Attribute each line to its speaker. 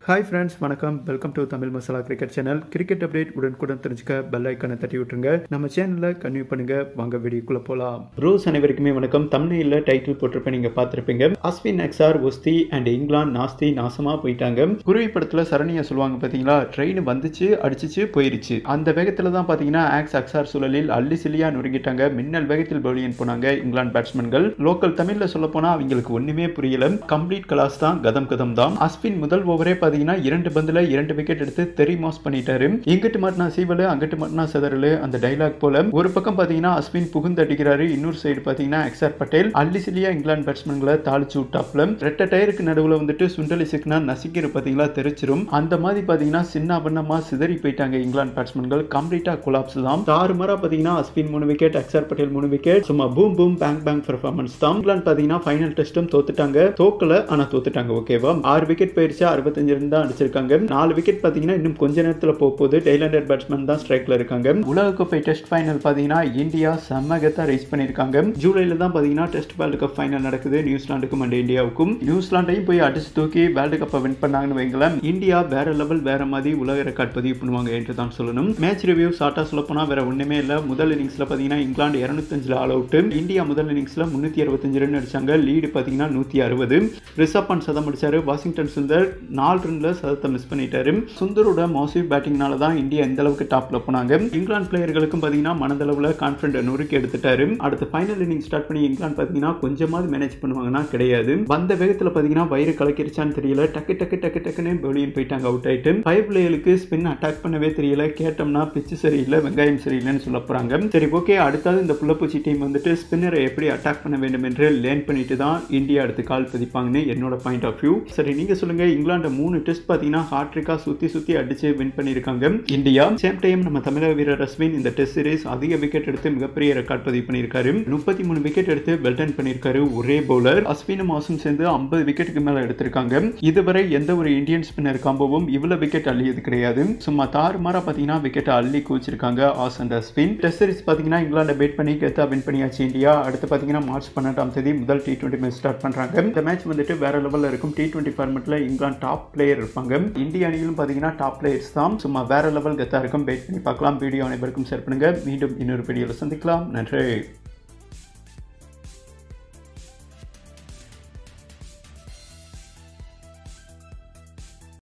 Speaker 1: hi friends வணக்கம் welcome to Tamil masala cricket channel cricket update உடனுக்குடன் தெரிஞ்சுக்க பெல் ஐக்கனை தட்டி விட்டுருங்க நம்ம சேனலில் கன்வியூ பண்ணுங்க வாங்க வீடியோக்குள்ள போகலாம் ரோஸ் அனைவருக்குமே வணக்கம் தமிழில் டைட்டில் போட்டிருப்பேன் நீங்க பார்த்துருப்பீங்க அஸ்வின் எக்ஸார் ஒஸ்தி அண்ட் இங்கிலாந்து நாஸ்தி நாசமா போயிட்டாங்க குருவி படத்தில் சரணியா சொல்லுவாங்க பார்த்தீங்களா ட்ரெயின் வந்துச்சு அடிச்சிச்சு போயிருச்சு அந்த வேகத்தில் தான் பார்த்தீங்கன்னா ஆக்ஸ் அக்ஸார் சூழலில் அள்ளி சில்லியா நொறுங்கிட்டாங்க மின்னல் வேகத்தில் பவுலியன் போனாங்க இங்கிலாந்து பேட்ஸ்மேன்கள் லோக்கல் தமிழில் சொல்ல போனால் அவங்களுக்கு ஒன்றுமே புரியல கம்ப்ளீட் கலாஸ் தான் கதம் கதம் தான் அஸ்வின் முதல் ஓவரே பார்த்தீங்கன்னா இரண்டு பந்துல இரண்டு விக்கெட் எடுத்து தெரி மாஸ் பண்ணிட்டாரு இங்கிட்டு மாட்டினா சீவலு அங்கிட்டு மாட்டினா சதரலு அந்த டைலாக் போல ஒரு பக்கம் பார்த்தீங்கன்னா அஸ்வின் புகுந்து அடிக்கிறாரு இன்னொரு சைடு பார்த்தீங்கன்னா அக்ஸார் பட்டேல் அள்ளி சிலியா இங்கிலாந்து பேட்ஸ்மேன்களை தாளிச்சு விட்டாப்ல ரெட்ட டயருக்கு நடுவில் வந்துட்டு சுண்டலி சிக்னா நசிக்கிற பார்த்தீங்களா தெரிச்சிரும் அந்த மாதிரி பார்த்தீங்கன்னா சின்ன பண்ணமா சிதறி போயிட்டாங்க இங்கிலாந்து பேட்ஸ்மேன்கள் கம்ப்ளீட்டா கொலாப்ஸ் தான் தாறுமாறா பார்த்தீங்கன்னா அஸ்வின் மூணு விக்கெட் அக்ஸார் பட்டேல் மூணு விக்கெட் சும்மா boom boom bang bang performance தான் இங்கிலாந்து பார்த்தீங்கன்னா ஃபைனல் டெஸ்ட்டும் தோத்துட்டாங்க தோக்கல ஆனா தோத்துட்டாங்க ஓகேவா ஆறு விக்கெட் போயிருச்சு அறுபத்தஞ்சு ரன் தான் அடிச்சிருக்காங்க நாலு விக்கெட் பார்த்தீங்கன்னா இன்னும் கொஞ்ச நேரத்தில் போக போகுது டெய்லண்டர் பேட்ஸ்மேன் தான் ஸ்ட்ரைக்ல இருக்காங்க உலகக்கோப்பை டெஸ்ட் ஃபைனல் பார்த்தீங்கன்னா இந்தியா செம்மகத்தா ரைஸ் பண்ணியிருக்காங்க ஜூலைல தான் பார்த்தீங்கன்னா டெஸ்ட் வேர்ல்டு கப் ஃபைனல் நடக்குது நியூசிலாந்துக்கும் அண்ட் இந்தியாவுக்கும் நியூசிலாண்டையும் போய் அடிச்சு தூக்கி வேர்ல்டு கப்பை வின் பண்ணாங்கன்னு வைங்களேன் இந்தியா வேற லெவல் வேற மாதிரி உலக ரெக்கார்ட் பதிவு பண்ணுவாங்க என்று தான் சொல்லணும் மேட்ச் ரிவ்யூ ஷார்ட்டா சொல்ல போனா வேற ஒண்ணுமே இல்ல முதல் இன்னிங்ஸ்ல பாத்தீங்கன்னா இங்கிலாந்து இருநூத்தஞ்சுல ஆல் அவுட் இந்தியா முதல் இன்னிங்ஸ்ல முன்னூத்தி அறுபத்தஞ்சு ரன் அடிச்சாங்க லீடு பாத்தீங்கன்னா நூத்தி அறுபது ரிஷப் பண்ட் சதம் அடிச்சாரு வாஷிங்டன் சுந்தர் நாலு ரன்ல சதத்தை மிஸ் பண்ணிட்டாரு சுந்தரோட மோசிவ் பேட்டிங்னால தான் இந்தியா எந்த அளவுக்கு டாப்ல போனாங்க இங்கிலாந்து பிளேயர்களுக்கும் பாத்தீங்கன்னா மனதளவுல கான்பிடன்ட் நொறுக்கி எடுத்துட்டாரு அடுத்த ஃபைனல் இன்னிங் ஸ்டார்ட் பண்ணி இங்கிலாந்து பாத்தீங்கன்னா கொஞ்சமாவது மேனேஜ் பண்ணுவாங்கன்னா கிடையாது வந்த வேகத்துல பாத்தீங்கன்னா வயிறு கலக்கிருச்சான்னு தெரியல டக்கு டக்கு டக்கு டக்குன்னு வெளியே போயிட்டாங்க அவுட் ஆயிட்டு ஃபைவ் பிளேயருக்கு ஸ்பின் அட்டாக் பண்ணவே தெரியல கேட்டோம்னா பிச்சு சரியில்லை வெங்காயம் சரியில்லைன்னு சொல்ல போறாங்க சரி ஓகே அடுத்தது இந்த புள்ளப்பூச்சி டீம் வந்துட்டு ஸ்பின்னரை எப்படி அட்டாக் பண்ண வேண்டும் என்று லேர்ன் பண்ணிட்டு தான் இந்தியா அடுத்து கால் பதிப்பாங்கன்னு என்னோட பாயிண்ட் ஆஃப் வியூ சரி நீங்க சொல்லுங்க இங்கிலாந்து மூணு டெஸ்ட் பாத்தீங்கன்னா ஹாட்ரிக்கா சுத்தி சுத்தி அடிச்சு வின் பண்ணிருக்காங்க இந்தியா சேம் டைம் நம்ம தமிழக வீரர் அஸ்வின் இந்த டெஸ்ட் சீரிஸ் அதிக விக்கெட் எடுத்து மிகப்பெரிய ரெக்கார்ட் பதிவு பண்ணியிருக்காரு முப்பத்தி மூணு விக்கெட் எடுத்து வெல்டன் பண்ணியிருக்காரு ஒரே பவுலர் அஸ்வினும் மாசும் சேர்ந்து ஐம்பது விக்கெட்டுக்கு மேல எடுத்திருக்காங்க இதுவரை எந்த ஒரு இந்தியன் ஸ்பின்னர் காம்போவும் இவ்வளவு விக்கெட் அள்ளியது கிடையாது சும்மா தாறுமாறா பாத்தீங்கன்னா விக்கெட் அள்ளி கூச்சிருக்காங்க ஆஸ் அண்ட் அஸ்வின் டெஸ்ட் சீரிஸ் பாத்தீங்கன்னா இங்கிலாந்து பேட் பண்ணி கெத்தா வின் பண்ணியாச்சு இந்தியா அடுத்து பாத்தீங்கன்னா மார்ச் பன்னெண்டாம் தேதி முதல் டி டுவெண்ட்டி மேட்ச் ஸ்டார்ட் பண்றாங்க இந்த மேட்ச் வந்துட்டு வேற லெவல்ல இருக்கும் டி டுவெண்ட்டி ஃபார்மெட்ல இங்கிலாந்து டாப் பிளேயர் இருப்பாங்க இந்திய அணியிலும் பாத்தீங்கன்னா டாப் பிளேயர்ஸ் தான் சும்மா வேற லெவல் கெத்தா இருக்கும் பேட் பண்ணி பார்க்கலாம் வீடியோ அனைவருக்கும் ஷேர் பண்ணுங்க மீண்டும் இன்னொரு வீடியோவில் சந்திக்கலாம் நன்றி